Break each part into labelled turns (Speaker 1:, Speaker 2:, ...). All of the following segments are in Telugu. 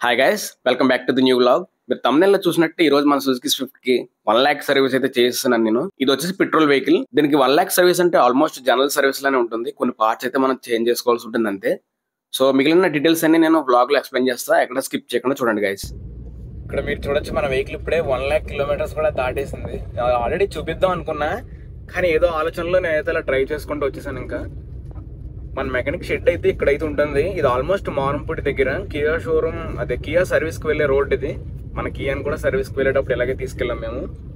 Speaker 1: Hi guys welcome back to the new blog మీరు తమిళలో చూసినట్టు ఈ రోజు మన సుజుకి స్విఫ్ట్ కి వన్ ల్యాక్ సర్వీస్ అయితే చేస్తున్నాను నేను ఇది వచ్చేసి పెట్రోల్ వెహికల్ దీనికి వన్ ల్యాక్ సర్వీస్ అంటే ఆల్మోస్ట్ జనరల్ సర్వీస్ లానే ఉంటుంది కొన్ని పార్ట్స్ అయితే మనం చేంజ్ చేసుకోవాల్సి ఉంటుంది అంతే సో మిగిలిన డీటెయిల్స్ అన్ని నేను బ్లాగ్ లో ఎక్స్ప్లెయిన్ చేస్తా ఎక్కడ స్కిప్ చేయకుండా చూడండి గైస్ ఇక్కడ మీరు చూడొచ్చు మన వెహికల్ ఇప్పుడే వన్ ల్యాక్ కిలోమీటర్స్ కూడా దాటేసింది ఆల్రెడీ చూపిద్దాం అనుకున్నా కానీ ఏదో ఆలోచనలో నేనైతే అలా డ్రైవ్ చేసుకుంటూ వచ్చేసాను ఇంకా మన మెకానిక్ షెడ్ అయితే ఇక్కడైతే ఉంటుంది ఇది ఆల్మోస్ట్ మారంపూడి దగ్గర కియా షోరూమ్ అదే కియా సర్వీస్ కి వెళ్ళే రోడ్ ఇది మన కియాని కూడా సర్వీస్ కి వెళ్ళేటప్పుడు ఇలాగే తీసుకెళ్ళాం మేము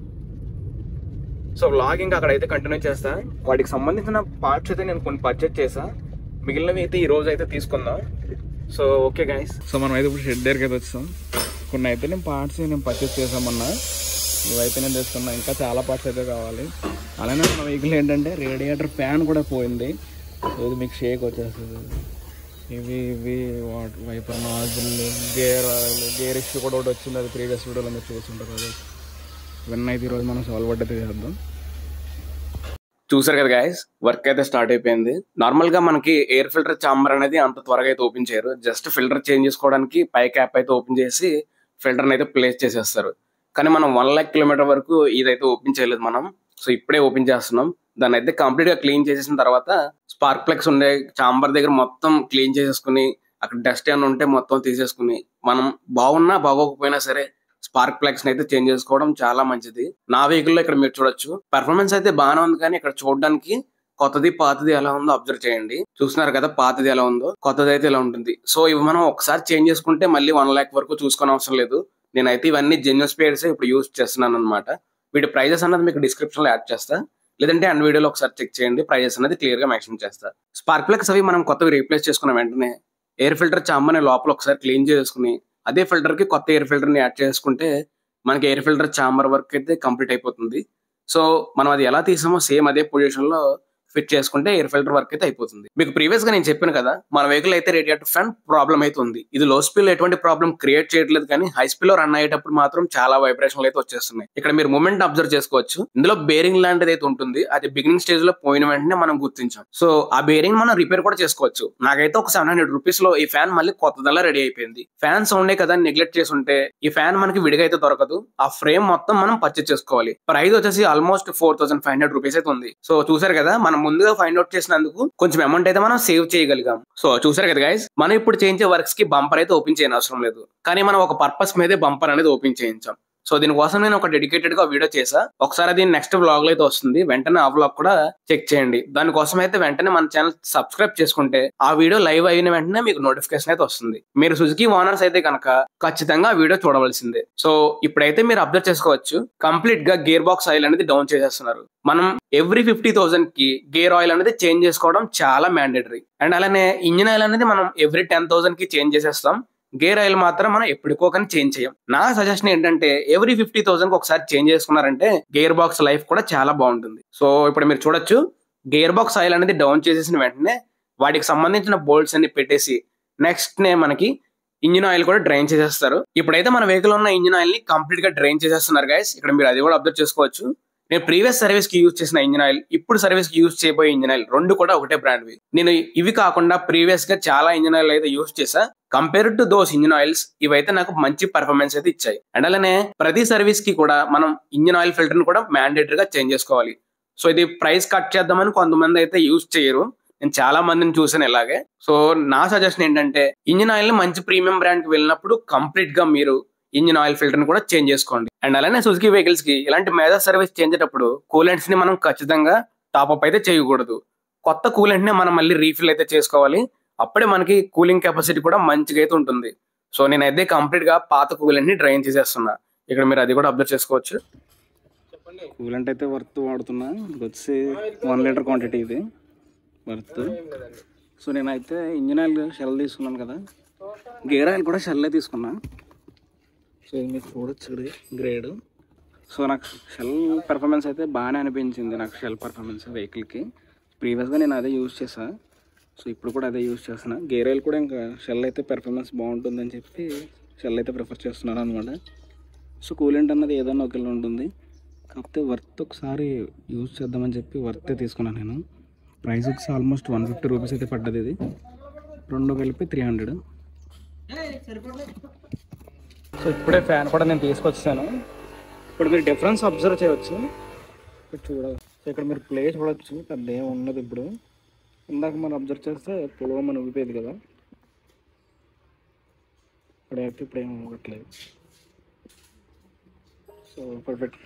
Speaker 1: సో వ్లాగ్ ఇంకా అక్కడైతే కంటిన్యూ చేస్తా వాటికి సంబంధించిన పార్ట్స్ అయితే నేను కొన్ని పర్చేజ్ చేసా మిగిలినవి అయితే ఈ రోజు అయితే తీసుకుందాం సో ఓకే గైస్ సో మనం అయితే ఇప్పుడు షెడ్ దగ్గరికి అయితే వచ్చాం కొన్ని అయితే నేను పార్ట్స్ నేను పర్చేస్ చేసామన్నా ఇవైతే నేను తీసుకున్నా ఇంకా చాలా పార్ట్స్ అయితే కావాలి అలానే మన వెహికల్ ఏంటంటే రేడియేటర్ ఫ్యాన్ కూడా పోయింది ఇది మీకు షేక్ వచ్చేస్తుంది ఇవి ఇవి water wiper nozzle gear oil gear issue కూడా ఒకటి వచ్చింది అది ప్రీవియస్ వీడియోలో మీరు చూస్తుంటారు అది ఇవన్నీ అయితే ఈరోజు మనం సాల్వ్ అయితే చేద్దాం చూసారు కదా గాయస్ వర్క్ అయితే స్టార్ట్ అయిపోయింది నార్మల్ గా మనకి ఎయిర్ ఫిల్టర్ చాంబర్ అనేది అంత త్వరగా అయితే ఓపెన్ చేయరు జస్ట్ ఫిల్టర్ చేంజ్ చేసుకోవడానికి పై క్యాప్ అయితే ఓపెన్ చేసి ఫిల్టర్ అయితే ప్లేస్ చేసేస్తారు కానీ మనం వన్ లాక్ కిలోమీటర్ వరకు ఇదైతే ఓపెన్ చేయలేదు మనం సో ఇప్పుడే ఓపెన్ చేస్తున్నాం దాన్ని అయితే కంప్లీట్ గా క్లీన్ చేసేసిన తర్వాత స్పార్క్ ప్లగ్స్ ఉండే చాంబర్ దగ్గర మొత్తం క్లీన్ చేసేసుకుని అక్కడ డస్ట్ ఏమైనా ఉంటే మొత్తం తీసేసుకుని మనం బాగున్నా బాగోకపోయినా సరే స్పార్క్ ప్లగ్స్ అయితే చేంజ్ చేసుకోవడం చాలా మంచిది నా వెహికల్ లో ఇక్కడ మీరు చూడొచ్చు పెర్ఫార్మెన్స్ అయితే బాగానే ఉంది కానీ ఇక్కడ చూడడానికి కొత్తది పాతది ఎలా ఉందో అబ్జర్వ్ చేయండి చూస్తున్నారు కదా పాతది ఎలా ఉందో కొత్తది అయితే ఎలా ఉంటుంది సో ఇవి మనం ఒకసారి చేంజ్ చేసుకుంటే మళ్ళీ వన్ ల్యాక్ వరకు చూసుకోని అవసరం లేదు నేనైతే ఇవన్నీ జెన్యున్ స్పేర్స్ ఇప్పుడు యూజ్ చేస్తున్నాను అనమాట వీటి ప్రైజెస్ అన్నది మీకు డిస్క్రిప్షన్ లో యాడ్ చేస్తా లేదంటే అన్ని వీడియోలో ఒకసారి చెక్ చేయండి ప్రైజెస్ అనేది క్లియర్ గా మెన్షన్ చేస్తా స్పార్క్ ప్లగ్స్ అవి మనం కొత్తవి రీప్లేస్ చేసుకున్న వెంటనే ఎయిర్ ఫిల్టర్ చాంబర్ని లోపల ఒకసారి క్లీన్ చేసుకుని అదే ఫిల్టర్ కి కొత్త ఎయిర్ ఫిల్టర్ ని యాడ్ చేసుకుంటే మనకి ఎయిర్ ఫిల్టర్ చాంబర్ వర్క్ అయితే కంప్లీట్ అయిపోతుంది సో మనం అది ఎలా తీసామో సేమ్ అదే పొజిషన్ లో ఫిట్ చేసుకుంటే ఎయిర్ ఫిల్టర్ వర్క్ అయితే అయిపోతుంది మీకు ప్రీవియస్ గా నేను చెప్పాను కదా మన వెహికల్ అయితే రేడియేటర్ ఫ్యాన్ ప్రాబ్లం అయితే ఉంది ఇది లో స్పీడ్ ఎటువంటి ప్రాబ్లం క్రియేట్ చేయట్లేదు కానీ హై స్పీడ్ లో రన్ అయ్యేటప్పుడు మాత్రం చాలా వైబ్రేషన్లు అయితే వచ్చేస్తున్నాయి ఇక్కడ మీరు మూమెంట్ అబ్జర్వ్ చేసుకోవచ్చు ఇందులో బేరింగ్ లాంటిది అయితే ఉంటుంది అది బిగినింగ్ స్టేజ్ లో పోయిన వెంటనే మనం గుర్తించాం సో ఆ బేరింగ్ మనం రిపేర్ కూడా చేసుకోవచ్చు నాకైతే ఒక సెవెన్ హండ్రెడ్ రూపీస్ లో ఈ ఫ్యాన్ మళ్ళీ కొత్తదల్లా రెడీ అయిపోయింది ఫ్యాన్ సౌండే కదా నెగ్లెక్ట్ చేసి ఉంటే ఈ ఫ్యాన్ మనకి విడిగా అయితే దొరకదు ఆ ఫ్రేమ్ మొత్తం మనం పర్చేస్ చేసుకోవాలి ప్రైస్ వచ్చేసి almost four thousand five hundred rupees అయితే ఉంది సో చూసారు కదా మనం ముందుగా ఫైండ్ అవుట్ చేసినందుకు కొంచెం అమౌంట్ అయితే మనం సేవ్ చేయగలిగాం సో చూసారు కదా గైస్ మనం ఇప్పుడు చేయించే వర్క్స్ కి బంపర్ అయితే ఓపెన్ చేయని అవసరం లేదు కానీ మనం ఒక పర్పస్ మీదే బంపర్ అనేది ఓపెన్ చేయించాం సో దీనికోసం నేను ఒక డెడికేటెడ్ గా వీడియో చేసా ఒకసారి అది నెక్స్ట్ బ్లాగ్ లో అయితే వస్తుంది వెంటనే ఆ బ్లాగ్ కూడా చెక్ చేయండి దానికోసం అయితే వెంటనే మన ఛానల్ సబ్స్క్రైబ్ చేసుకుంటే ఆ వీడియో లైవ్ అయిన వెంటనే మీకు నోటిఫికేషన్ అయితే వస్తుంది మీరు సుజుకి ఓనర్స్ అయితే కనుక ఖచ్చితంగా ఆ వీడియో చూడవలసిందే సో ఇప్పుడైతే మీరు అబ్జర్వ్ చేసుకోవచ్చు కంప్లీట్ గా గేర్ బాక్స్ ఆయిల్ అనేది డౌన్ చేసేస్తున్నారు మనం ఎవ్రీ ఫిఫ్టీ థౌసండ్ కి గేర్ ఆయిల్ అనేది చేంజ్ చేసుకోవడం చాలా మ్యాండేటరీ అండ్ అలానే ఇంజిన్ ఆయిల్ అనేది మనం ఎవ్రీ టెన్ థౌసండ్ కి చేంజ్ చేసేస్తాం గేర్ ఆయిల్ మాత్రం మనం ఎప్పటికో కానీ చేంజ్ చేయం నా సజెషన్ ఏంటంటే ఎవ్రీ ఫిఫ్టీ థౌసండ్ ఒకసారి చేంజ్ చేసుకున్నారంటే గేర్ బాక్స్ లైఫ్ కూడా చాలా బాగుంటుంది సో ఇప్పుడు మీరు చూడొచ్చు గేర్ బాక్స్ ఆయిల్ అనేది డౌన్ చేసేసిన వెంటనే వాటికి సంబంధించిన బోల్ట్స్ అన్ని పెట్టేసి నెక్స్ట్ నే మనకి ఇంజిన్ ఆయిల్ కూడా డ్రైన్ చేసేస్తారు ఇప్పుడైతే మన వెహికల్ ఉన్న ఇంజిన్ ఆయిల్ ని కంప్లీట్ గా డ్రైన్ చేసేస్తున్నారు గైస్ ఇక్కడ మీరు అది కూడా అబ్జర్వ్ చేసుకోవచ్చు నేను ప్రీవియస్ సర్వీస్ కి యూజ్ చేసిన ఇంజిన్ ఆయిల్ ఇప్పుడు సర్వీస్ కి యూజ్ చేయబోయే ఇంజిన్ ఆయిల్ రెండు కూడా ఒకటే బ్రాండ్ నేను ఇవి కాకుండా ప్రీవియస్ గా చాలా ఇంజిన్ ఆయిల్ అయితే యూజ్ చేసా compare to those engine oils ఇవైతే నాకు మంచి పర్ఫార్మెన్స్ అయితే ఇచ్చాయి అండ్ అలానే ప్రతి సర్వీస్ కి కూడా మనం ఇంజిన్ ఆయిల్ ఫిల్టర్ ని కూడా మ్యాండేటరీ గా చేంజ్ చేసుకోవాలి సో ఇది ప్రైస్ కట్ చేద్దామని కొంతమంది అయితే యూజ్ చేయరు నేను చాలా మందిని చూసాను ఇలాగే సో నా సజెషన్ ఏంటంటే ఇంజిన్ ఆయిల్ ని మంచి ప్రీమియం బ్రాండ్ కి వెళ్ళినప్పుడు కంప్లీట్ గా మీరు ఇంజిన్ ఆయిల్ ఫిల్టర్ ని కూడా చేంజ్ చేసుకోండి అండ్ అలానే సుజుకి వెహికల్స్ కి ఇలాంటి మేజర్ సర్వీస్ చేంజ్ అయ్యేటప్పుడు కూలెంట్స్ ని మనం ఖచ్చితంగా టాప్అప్ అయితే చేయకూడదు కొత్త కూలెంట్ ని మనం మళ్ళీ రీఫిల్ అయితే చేసుకోవాలి అప్పుడే మనకి కూలింగ్ కెపాసిటీ కూడా మంచిగా అయితే ఉంటుంది సో నేనైతే కంప్లీట్ గా పాత కూలెంట్ ని డ్రైన్ చేసేస్తున్నా ఇక్కడ మీరు అది కూడా అబ్జర్వ్ చేసుకోవచ్చు కూలెంట్ అయితే వర్త్ వాడుతున్నా ఇది వచ్చి వన్ లీటర్ క్వాంటిటీ ఇది వర్త్ సో నేనైతే ఇంజిన్ ఆయిల్ షెల్ తీసుకున్నాను కదా గేర్ ఆయిల్ కూడా షెల్లే తీసుకున్నా సో ఇది మీరు చూడొచ్చు ఇది గ్రేడ్ సో నాకు షెల్ పెర్ఫార్మెన్స్ అయితే బాగానే అనిపించింది నాకు షెల్ పెర్ఫార్మెన్స్ వెహికల్కి ప్రీవియస్గా నేను అదే యూజ్ చేసా సో ఇప్పుడు కూడా అదే యూజ్ చేస్తున్నా గేర్ ఆయిల్ కూడా ఇంకా షెల్ అయితే పెర్ఫార్మెన్స్ బాగుంటుందని చెప్పి షెల్ అయితే ప్రిఫర్ చేస్తున్నాను అనమాట సో కూలెంట్ అన్నది ఏదైనా ఒకేలా ఉంటుంది కాకపోతే వర్త్ ఒకసారి యూజ్ చేద్దామని చెప్పి వర్తే తీసుకున్నాను నేను ప్రైస్ వచ్చి ఆల్మోస్ట్ వన్ ఫిఫ్టీ రూపీస్ అయితే పడ్డది ఇది రెండు కలిపి త్రీ హండ్రెడ్
Speaker 2: సో ఇప్పుడే ఫ్యాన్ కూడా నేను తీసుకొచ్చాను ఇప్పుడు మీరు డిఫరెన్స్ అబ్జర్వ్ చేయవచ్చు ఇక్కడ చూడాలి సో ఇక్కడ మీరు ప్లే చూడొచ్చు పెద్ద ఏం ఉన్నది ఇప్పుడు ఇందాక మనం అబ్జర్వ్ చేస్తే పొడవు మనం ఊపేది కదా ఇప్పుడు అయితే ఇప్పుడు ఏం అవ్వట్లేదు సో పర్ఫెక్ట్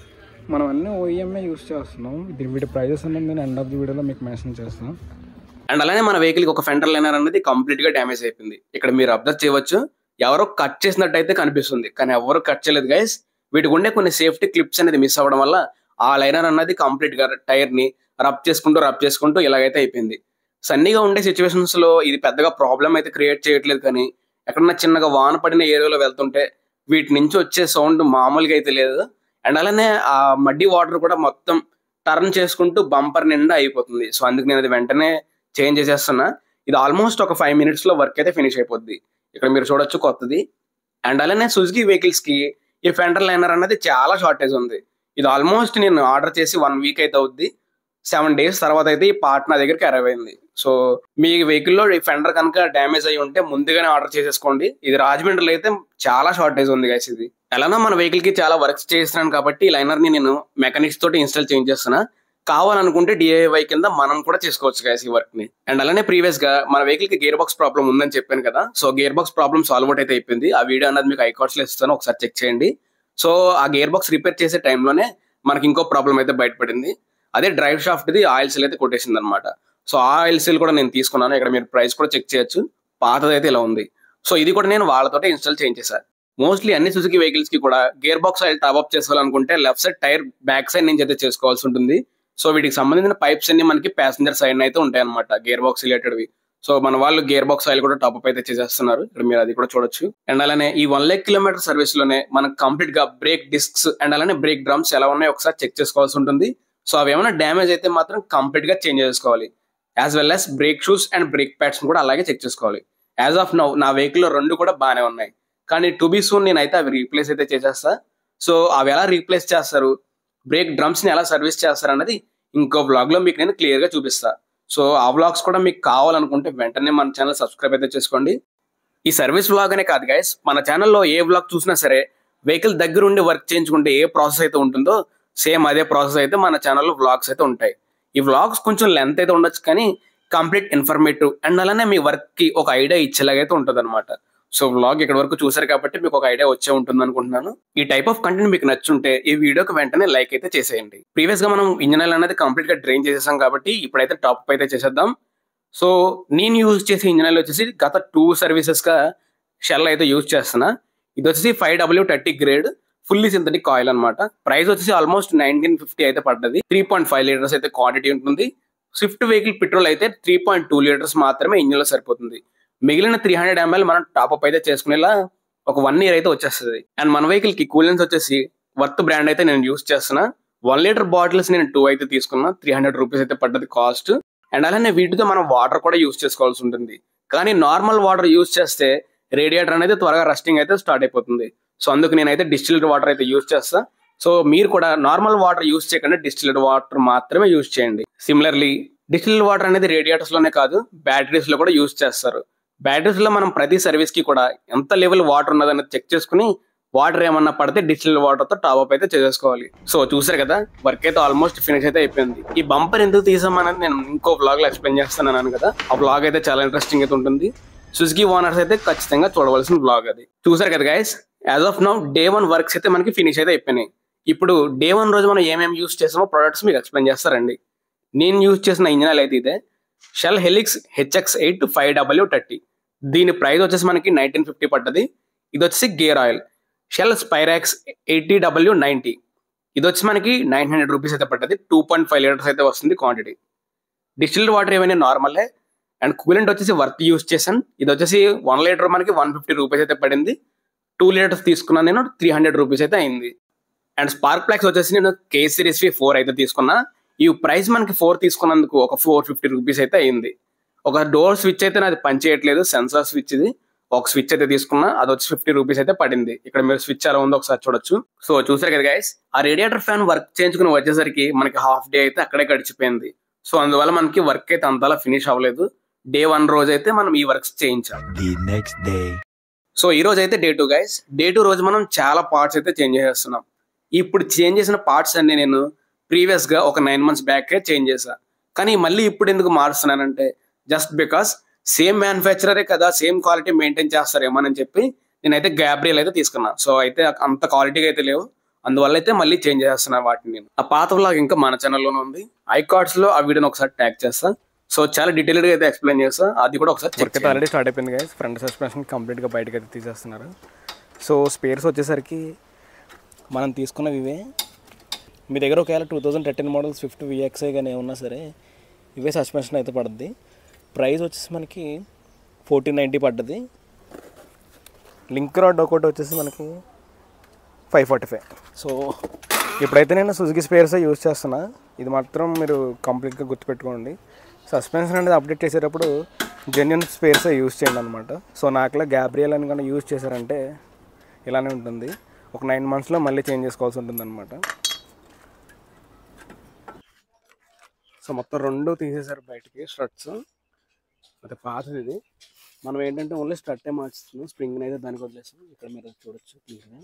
Speaker 2: మనం అన్ని ఓఈఎంఏ యూస్ చేస్తున్నాం ఇది వీటి ప్రైజెస్ అనేది నేను ఎండ్ ఆఫ్ ది వీడియోలో మీకు మెన్షన్ చేస్తాను
Speaker 1: అండ్ అలానే మన వెహికల్ కి ఒక ఫెండర్ లైనర్ అనేది కంప్లీట్ గా డ్యామేజ్ అయిపోయింది ఇక్కడ మీరు అబ్జర్వ్ చేయవచ్చు ఎవరో కట్ చేసినట్టయితే కనిపిస్తుంది కానీ ఎవరు కట్ చేయలేదు గైస్ వీటికి ఉండే కొన్ని సేఫ్టీ క్లిప్స్ అనేది మిస్ అవ్వడం వల్ల ఆ లైనర్ అన్నది కంప్లీట్ గా టైర్ ని రబ్ చేసుకుంటూ రబ్ చేసుకుంటూ ఇలాగైతే అయిపోయింది సన్నీగా ఉండే సిచ్యువేషన్స్ లో ఇది పెద్దగా ప్రాబ్లం అయితే క్రియేట్ చేయట్లేదు కానీ ఎక్కడన్నా చిన్నగా వాన పడిన ఏరియాలో వెళ్తుంటే వీటి నుంచి వచ్చే సౌండ్ మామూలుగా అయితే లేదు అండ్ అలానే ఆ మడ్డి వాటర్ కూడా మొత్తం టర్న్ చేసుకుంటూ బంపర్ నిండా అయిపోతుంది సో అందుకు నేను అది వెంటనే చేంజ్ చేసేస్తున్నా ఇది ఆల్మోస్ట్ ఒక ఫైవ్ మినిట్స్ లో వర్క్ అయితే ఫినిష్ అయిపోద్ది ఇక్కడ మీరు చూడొచ్చు కొత్తది అండ్ అలానే సుజుకి వెహికల్స్ కి ఈ ఫెండర్ లైనర్ అనేది చాలా షార్టేజ్ ఉంది ఇది ఆల్మోస్ట్ నేను ఆర్డర్ చేసి వన్ వీక్ అయితే అవుద్ది సెవెన్ డేస్ తర్వాత అయితే ఈ పార్ట్ నా దగ్గరికి అరైవ్ అయింది సో మీ వెహికల్లో ఈ ఫెండర్ కనుక డ్యామేజ్ అయి ఉంటే ముందుగానే ఆర్డర్ చేసేసుకోండి ఇది రాజమండ్రిలో అయితే చాలా షార్టేజ్ ఉంది గైస్ ఇది ఎలానో మన వెహికల్ కి చాలా వర్క్స్ చేస్తున్నాను కాబట్టి ఈ లైనర్ ని నేను మెకానిక్స్ తోటి ఇన్స్టాల్ చేంజ్ చేస్తున్నా కావాలనుకుంటే డిఐవై కింద మనం కూడా చేసుకోవచ్చు గైస్ ఈ వర్క్ ని అండ్ అలానే ప్రీవియస్ గా మన వెహికల్ కి గేర్ బాక్స్ ప్రాబ్లం ఉందని చెప్పాను కదా so gear box problem solve out అయితే అయిపోయింది ఆ వీడియో అన్నది మీకు ఐకాట్స్ లో ఇస్తాను ఒకసారి చెక్ చేయండి సో ఆ గేర్ బాక్స్ రిపేర్ చేసే టైంలోనే మనకి ఇంకో ప్రాబ్లం అయితే బయటపడింది అదే డ్రైవ్ షాఫ్ట్ ది ఆయిల్ సీల్ అయితే కొట్టేసింది అనమాట సో ఆ ఆయిల్ సీల్ కూడా నేను తీసుకున్నాను ఇక్కడ మీరు ప్రైస్ కూడా చెక్ చేయొచ్చు పాతది అయితే ఇలా ఉంది సో ఇది కూడా నేను వాళ్ళతోటే ఇన్స్టాల్ చేయించేసాను మోస్ట్లీ అన్ని సుజుకి వెహికల్స్ కి కూడా gear box oil top up చేసుకోవాలనుకుంటే left side tyre back side నుంచి అయితే చేసుకోవాల్సి ఉంటుంది సో వీటికి సంబంధించిన పైప్స్ అన్ని మనకి ప్యాసింజర్ సైడ్ అయితే ఉంటాయి అనమాట గేర్ బాక్స్ రిలేటెడ్వి సో మన వాళ్ళు గేర్ బాక్స్ ఆయిల్ కూడా టాప్ అప్ అయితే చేసేస్తున్నారు ఇక్కడ మీరు అది కూడా చూడొచ్చు అండ్ అలానే ఈ వన్ లాక్ కిలోమీటర్ సర్వీస్ లోనే మనకు కంప్లీట్ గా బ్రేక్ డిస్క్స్ అండ్ అలానే బ్రేక్ డ్రమ్స్ ఎలా ఉన్నాయో ఒకసారి చెక్ చేసుకోవాల్సి ఉంటుంది సో అవి ఏమైనా డ్యామేజ్ అయితే మాత్రం కంప్లీట్ గా చేంజ్ చేసుకోవాలి as well as brake shoes and brake pads కూడా అలాగే చెక్ చేసుకోవాలి యాజ్ ఆఫ్ నౌ నా వెహికల్ లో రెండు కూడా బాగానే ఉన్నాయి కానీ టు బీ సూన్ నేనైతే అవి రీప్లేస్ అయితే చేసేస్తా సో అవి ఎలా రీప్లేస్ చేస్తారు బ్రేక్ డ్రమ్స్ ని ఎలా సర్వీస్ చేస్తారు అన్నది ఇంకో వ్లాగ్ లో మీకు నేను క్లియర్ గా చూపిస్తా సో ఆ వ్లాగ్స్ కూడా మీకు కావాలనుకుంటే వెంటనే మన ఛానల్ సబ్స్క్రైబ్ అయితే చేసుకోండి ఈ సర్వీస్ వ్లాగ్ అనే కాదు గైస్ మన ఛానల్లో ఏ వ్లాగ్ చూసినా సరే వెహికల్ దగ్గర ఉండి వర్క్ చేయించుకుంటే ఏ ప్రాసెస్ అయితే ఉంటుందో సేమ్ అదే ప్రాసెస్ అయితే మన ఛానల్లో వ్లాగ్స్ అయితే ఉంటాయి ఈ వ్లాగ్స్ కొంచెం లెంత్ అయితే ఉండొచ్చు కానీ కంప్లీట్ ఇన్ఫర్మేటివ్ అండ్ అలానే మీ వర్క్ కి ఒక ఐడియా ఇచ్చేలాగైతే ఉంటుంది అనమాట సో వ్లాగ్ ఇక్కడ వరకు చూసారు కాబట్టి మీకు ఒక ఐడియా వచ్చే ఉంటుంది అనుకుంటున్నాను ఈ టైప్ ఆఫ్ కంటెంట్ మీకు నచ్చుంటే ఈ వీడియోకి వెంటనే లైక్ అయితే చేసేయండి ప్రీవియస్ గా మనం ఇంజన్ ఆయిల్ అనేది కంప్లీట్ గా డ్రైన్ చేసేసాం కాబట్టి ఇప్పుడైతే టాప్ అయితే చేసేద్దాం సో నేను యూజ్ చేసే ఇంజన్ ఆయిల్ వచ్చేసి గత టూ సర్వీసెస్ గా షెల్ అయితే యూజ్ చేస్తున్నా ఇది వచ్చేసి five W thirty grade fully synthetic oil అనమాట ప్రైస్ వచ్చేసి ఆల్మోస్ట్ నైన్టీన్ ఫిఫ్టీ అయితే పడ్డది త్రీ పాయింట్ ఫైవ్ లీటర్స్ అయితే క్వాంటిటీ ఉంటుంది స్విఫ్ట్ వెహికల్ పెట్రోల్ అయితే త్రీ పాయింట్ టూ లీటర్స్ మాత్రమే ఇంజిన్ లో సరిపోతుంది మిగిలిన త్రీ హండ్రెడ్ ఎంఎల్ మనం టాప్అప్ అయితే చేసుకునేలా ఒక వన్ ఇయర్ అయితే వచ్చేస్తుంది అండ్ మన వెహికల్ కి కూలెన్స్ వచ్చేసి వర్త్ బ్రాండ్ అయితే నేను యూస్ చేస్తున్నా వన్ లీటర్ బాటిల్స్ నేను టూ అయితే తీసుకున్నా త్రీ హండ్రెడ్ రూపీస్ అయితే పడ్డది కాస్ట్ అండ్ అలానే వీటితో మనం వాటర్ కూడా యూస్ చేసుకోవాల్సి ఉంటుంది కానీ నార్మల్ వాటర్ యూస్ చేస్తే రేడియేటర్ అనేది త్వరగా రస్టింగ్ అయితే స్టార్ట్ అయిపోతుంది సో అందుకు నేనైతే డిస్టిల్డ్ వాటర్ అయితే యూస్ చేస్తా సో మీరు కూడా నార్మల్ వాటర్ యూస్ చేయకుండా డిస్టిల్డ్ వాటర్ మాత్రమే యూస్ చేయండి సిమిలర్లీ డిస్టిల్డ్ వాటర్ అనేది రేడియేటర్స్ లోనే కాదు బ్యాటరీస్ లో కూడా యూస్ చేస్తారు బ్యాటరీస్ లో మనం ప్రతి సర్వీస్ కి కూడా ఎంత లెవెల్ వాటర్ ఉన్నదని చెక్ చేసుకుని వాటర్ ఏమన్నా పడితే డిస్టిల్డ్ వాటర్ తో టాప్ అప్ అయితే చేసేసుకోవాలి సో చూసారు కదా వర్క్ అయితే ఆల్మోస్ట్ ఫినిష్ అయితే అయిపోయింది ఈ బంపర్ ఎందుకు తీసామనేది నేను ఇంకో వ్లాగ్ లో ఎక్స్ప్లెయిన్ చేస్తున్నాను కదా ఆ వ్లాగ్ అయితే చాలా ఇంట్రెస్టింగ్ అయితే ఉంటుంది సుజుకి ఓనర్స్ అయితే ఖచ్చితంగా చూడవలసిన బ్లాగ్ అది చూసారు కదా guys as of now day one works అయితే మనకి ఫినిష్ అయితే అయిపోయినాయి ఇప్పుడు డే వన్ రోజు మనం ఏమేమి యూస్ చేసామో ప్రొడక్ట్స్ మీకు ఎక్స్ప్లెయిన్ చేస్తారండి నేను యూజ్ చేసిన ఇంజిన్ ఆయిల్ అయితే ఇదే Shell Helix HX eight five W thirty దీని ప్రైస్ వచ్చేసి మనకి నైన్టీన్ ఫిఫ్టీ పడ్డది ఇది వచ్చేసి gear oil Shell Spirax eighty W ninety ఇది వచ్చి మనకి నైన్ హండ్రెడ్ రూపీస్ అయితే పడ్డది టూ పాయింట్ ఫైవ్ లీటర్స్ అయితే వస్తుంది క్వాంటిటీ డిస్టిల్డ్ వాటర్ ఏమైనా నార్మలే అండ్ కూలెంట్ వచ్చేసి వర్త్ యూస్ చేశాను ఇది వచ్చేసి వన్ లీటర్ మనకి వన్ ఫిఫ్టీ రూపీస్ అయితే పడింది టూ లీటర్స్ తీసుకున్నాను నేను త్రీ హండ్రెడ్ రూపీస్ అయితే అయింది అండ్ స్పార్క్ ప్లాక్స్ వచ్చేసి నేను కే సిరీస్ వి ఫోర్ అయితే తీసుకున్నా ఈ ప్రైస్ మనకి ఫోర్ తీసుకున్నందుకు ఒక ఫోర్ ఫిఫ్టీ రూపీస్ అయితే అయింది ఒక డోర్ స్విచ్ అయితే నాది పనిచేయట్లేదు సెన్సార్ స్విచ్ ఇది ఒక స్విచ్ అయితే తీసుకున్నా అది వచ్చి ఫిఫ్టీ రూపీస్ అయితే పడింది ఇక్కడ మీరు స్విచ్ ఎలా ఉందో ఒకసారి చూడొచ్చు సో చూసారు కదా గైస్ ఆ రేడియేటర్ ఫ్యాన్ వర్క్ చేయించుకుని వచ్చేసరికి మనకి హాఫ్ డే అయితే అక్కడే గడిచిపోయింది సో అందువల్ల మనకి వర్క్ అయితే అంతలా ఫినిష్ అవ్వలేదు డే వన్ రోజు అయితే మనం ఈ వర్క్స్ చేయించాం
Speaker 3: The next day.
Speaker 1: సో ఈ రోజు అయితే day two guys day two రోజు మనం చాలా పార్ట్స్ అయితే చేంజ్ చేసేస్తున్నాం ఇప్పుడు చేంజ్ చేసిన పార్ట్స్ అన్ని నేను ప్రీవియస్ గా ఒక నైన్ మంత్స్ బ్యాక్ చేంజ్ చేశా కానీ మళ్ళీ ఇప్పుడు ఎందుకు మారుస్తున్నానంటే జస్ట్ బికాస్ సేమ్ మ్యానుఫ్యాక్చరరే కదా సేమ్ క్వాలిటీ మెయింటైన్ చేస్తారేమో అని చెప్పి నేనైతే గ్యాబ్రియల్ అయితే తీసుకున్నా సో అయితే అంత క్వాలిటీగా అయితే లేవు అందువల్ల అయితే మళ్ళీ చేంజ్ చేస్తున్నా వాటిని నేను ఆ పాత వ్లాగ్ ఇంకా మన ఛానల్లోనే ఉంది ఐకార్డ్స్ లో ఆ వీడియోని ఒకసారి ట్యాగ్ చేస్తా సో చాలా డీటెయిల్డ్ గా అయితే ఎక్స్ప్లెయిన్ చేస్తా అది కూడా ఒకసారి
Speaker 2: వర్క్ అయితే ఆల్రెడీ స్టార్ట్ అయిపోయింది గైస్ ఫ్రంట్ సస్పెన్షన్ కంప్లీట్గా బయటకు అయితే తీసేస్తున్నారు సో స్పేర్స్ వచ్చేసరికి మనం తీసుకున్నవి ఇవే మీ దగ్గర ఒకవేళ two thousand thirteen model Swift VXI కానీ ఏమన్నా సరే ఇవే సస్పెన్షన్ అయితే పడుద్ది ప్రైస్ వచ్చేసి మనకి ఫోర్టీన్ నైంటీ పడ్డది లింక్ రాడ్ ఒకటి వచ్చేసి మనకి ఫైవ్ ఫార్టీ ఫైవ్ సో ఇప్పుడైతే నేను సుజుకి స్పేర్స్ యూజ్ చేస్తున్నా ఇది మాత్రం మీరు కంప్లీట్గా గుర్తుపెట్టుకోండి సస్పెన్షన్ అనేది అప్డేట్ చేసేటప్పుడు జెన్యున్ స్పేర్స్ యూజ్ చేయండి అనమాట సో నాకులా గ్యాబ్రియల్ అని కానీ యూజ్ చేశారంటే ఇలానే ఉంటుంది ఒక నైన్ మంత్స్లో మళ్ళీ చేంజ్ చేసుకోవాల్సి ఉంటుంది అనమాట సో మొత్తం రెండు తీసేశారు బయటికి స్ట్రట్స్ అయితే పాతది ఇది మనం ఏంటంటే ఓన్లీ స్ట్రట్టే మార్చుతున్నాం స్ప్రింగ్ అయితే దానికి వదిలేసాం ఇక్కడ మీరు చూడొచ్చు క్లియర్గా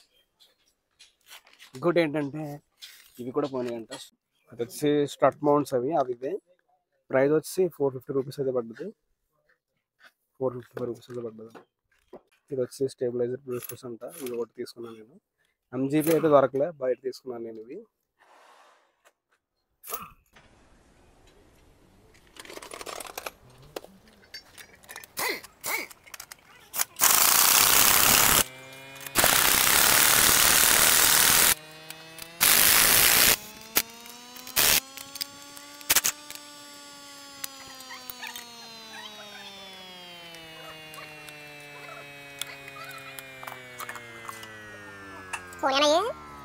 Speaker 2: ఇంకోటి ఏంటంటే ఇవి కూడా పోయినాయంట అది వచ్చి స్ట్రట్ మౌంట్స్ అవి అవి ఇవే ప్రైస్ వచ్చి ఫోర్ ఫిఫ్టీ రూపీస్ అయితే పడ్డది ఫోర్ ఫిఫ్టీ ఫైవ్ రూపీస్ అయితే పడ్డది ఇది వచ్చి స్టేబిలైజర్ బ్లూటూస్ అంట ఇది ఒకటి తీసుకున్నాను నేను ఎంజీబీ అయితే దొరకలే బయట తీసుకున్నాను నేను ఇవి
Speaker 3: పోయానా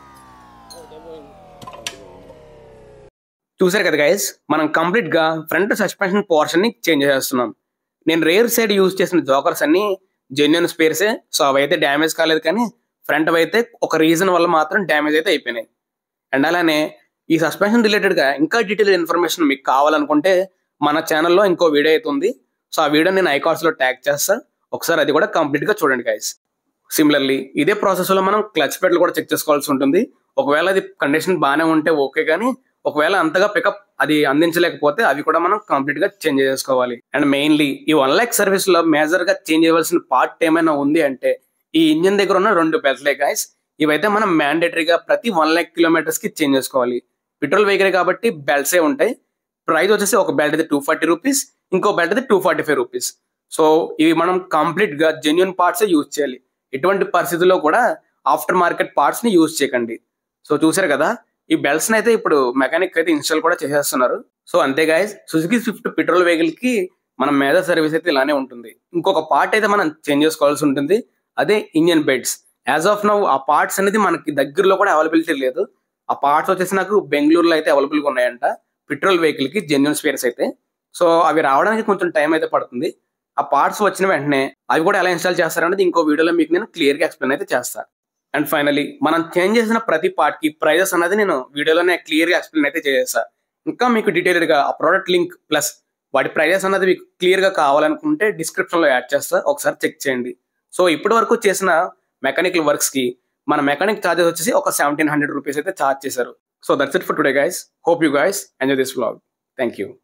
Speaker 1: చూసారు కదా గైస్ మనం కంప్లీట్ గా ఫ్రంట్ సస్పెన్షన్ పోర్షన్ ని చేంజ్ చేస్తున్నాం నేను రేర్ సైడ్ యూజ్ చేసిన జోకర్స్ అన్ని జెన్యున్ స్పేర్సే సో అవి అయితే డ్యామేజ్ కాలేదు కానీ ఫ్రంట్ అయితే ఒక రీజన్ వల్ల మాత్రం డ్యామేజ్ అయితే అయిపోయినాయి అండ్ అలానే ఈ సస్పెన్షన్ రిలేటెడ్ గా ఇంకా డీటెయిల్ ఇన్ఫర్మేషన్ మీకు కావాలనుకుంటే మన ఛానల్లో ఇంకో వీడియో అయితే ఉంది సో ఆ వీడియో నేను ఐకార్డ్స్ లో ట్యాగ్ చేస్తా ఒకసారి అది కూడా కంప్లీట్ గా చూడండి గైస్ సిమిలర్లీ ఇదే ప్రాసెస్ లో మనం క్లచ్ పెట్లు కూడా చెక్ చేసుకోవాల్సి ఉంటుంది ఒకవేళ అది కండిషన్ బాగానే ఉంటే ఓకే కానీ ఒకవేళ అంతగా పికప్ అది అందించలేకపోతే అవి కూడా మనం కంప్లీట్ గా చేంజ్ చేసుకోవాలి అండ్ మెయిన్లీ ఈ వన్ ల్యాక్ సర్వీస్ లో మేజర్ గా చేంజ్ చేయవలసిన పార్ట్ ఏమైనా ఉంది అంటే ఈ ఇంజిన్ దగ్గర ఉన్న రెండు బెల్ట్లే గాయస్ ఇవైతే మనం మ్యాండేటరీగా ప్రతి వన్ ల్యాక్ కిలోమీటర్స్ కి చేంజ్ చేసుకోవాలి పెట్రోల్ వెహికల్ కాబట్టి బెల్ట్సే ఉంటాయి ప్రైస్ వచ్చేసి ఒక బెల్ట్ అయితే టూ ఫార్టీ రూపీస్ ఇంకో బెల్ట్ అయితే two forty five rupees so ఇవి మనం కంప్లీట్ గా జెన్యున్ పార్ట్స్ యూజ్ చేయాలి ఎటువంటి పరిస్థితుల్లో కూడా ఆఫ్టర్ మార్కెట్ పార్ట్స్ ని యూజ్ చేయకండి సో చూసారు కదా ఈ బెల్ట్స్ అయితే ఇప్పుడు మెకానిక్ అయితే ఇన్స్టాల్ కూడా చేసేస్తున్నారు సో అంతే guys Suzuki Swift petrol vehicle కి మన మేజర్ సర్వీస్ అయితే ఇలానే ఉంటుంది ఇంకొక పార్ట్ అయితే మనం చేంజ్ చేసుకోవాల్సి ఉంటుంది అదే engine beds as of now ఆ పార్ట్స్ అనేది మనకి దగ్గరలో కూడా అవైలబిలిటీ లేదు ఆ పార్ట్స్ వచ్చేసి నాకు బెంగళూరులో అయితే అవైలబుల్గా ఉన్నాయంట పెట్రోల్ వెహికల్ కి జెన్యున్ స్పేర్స్ అయితే సో అవి రావడానికి కొంచెం టైం అయితే పడుతుంది ఆ పార్ట్స్ వచ్చిన వెంటనే అవి కూడా ఎలా ఇన్స్టాల్ చేస్తారనేది ఇంకో వీడియోలో మీకు నేను క్లియర్ గా ఎక్స్ప్లెయిన్ అయితే చేస్తాను అండ్ ఫైనలీ మనం చేంజ్ చేసిన ప్రతి పార్ట్ కి ప్రైజెస్ అనేది నేను వీడియోలోనే క్లియర్ గా ఎక్స్ప్లెయిన్ అయితే చేసేసా ఇంకా మీకు డీటెయిల్డ్ గా ఆ ప్రోడక్ట్ లింక్ ప్లస్ వాటి ప్రైజెస్ అనేది మీకు క్లియర్ గా కావాలనుకుంటే డిస్క్రిప్షన్ లో యాడ్ చేస్తా ఒకసారి చెక్ చేయండి సో ఇప్పటి వరకు చేసిన మెకానికల్ వర్క్స్ కి మన మెకానిక్ ఛార్జెస్ వచ్చేసి ఒక సెవెంటీన్ హండ్రెడ్ రూపీస్ అయితే ఛార్జ్ చేశారు so that's it for today guys hope you guys enjoy this vlog thank you